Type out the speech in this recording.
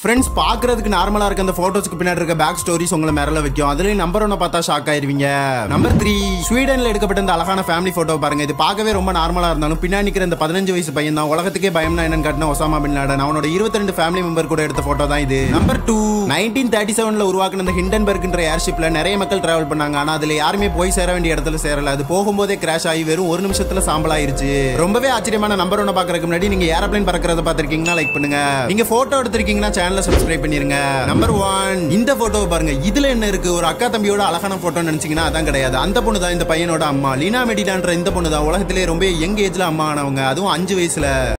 friends பாக்குறதுக்கு நார்மலா இருக்க அந்த போட்டோஸ்க்கு பின்னாடி இருக்க பேக் ஸ்டோரிஸ் உங்களை மிரள வைக்கும் அதுலயும் நம்பர் ஒன்னு பார்த்தா ஷாக் ஆயிருவீங்க நம்பர் த்ரீ ஸ்வீடன்ல எடுக்கப்பட்ட இந்த அழகான ஃபேமிலி போட்டோ பாருங்க இது பார்க்கவே ரொம்ப நார்மலா இருந்தாலும் பின்னாடி நிக்கிற இந்த பதினஞ்சு வயசு பையன் தான் உலகத்துக்கே பயம்னா என்னன்னு காட்டின ஒசாமா பின் லாடன் அவனோட இருபத்தி ரெண்டு ஃபேமிலி மெம்பர் கூட எடுத்த போட்டோ தான் இது நம்பர் டூ நைன்டீன் தேர்ட்டி செவன்ல உருவாக்குன இந்த ஹிண்டன்பர்க்ன்ற ஏர்ஷிப்ல நிறைய மக்கள் டிராவல் பண்ணாங்க ஆனா அதுல யாருமே போய் சேர வேண்டிய இடத்துல சேரல அது போகும்போதே கிராஷ் ஆகி வெறும் ஒரு நிமிஷத்துல சாம்பலாயிருச்சு ரொம்பவே ஆச்சரியமான நம்பர் ஒன்று பாக்குறதுக்கு முன்னாடி நீங்க ஏரோப்ளேன் பறக்கிறத பார்த்திருக்கீங்கன்னா லைக் பண்ணுங்க நீங்க போட்டோ எடுத்திருக்கீங்கன்னா சேனலை சப்ஸ்கிரைப் பண்ணிருங்க நம்பர் ஒன் இந்த போட்டோவை பாருங்க இதுல என்ன இருக்கு ஒரு அக்கா தம்பியோட அழகான போட்டோ நினைச்சீங்கன்னா அதான் கிடையாது அந்த பொண்ணு தான் இந்த பையனோட அம்மா லீனா மெடிடான்ற இந்த பொண்ணு தான் உலகத்திலே ரொம்ப யங் ஏஜ்ல அம்மா ஆனவங்க அதுவும் அஞ்சு வயசுல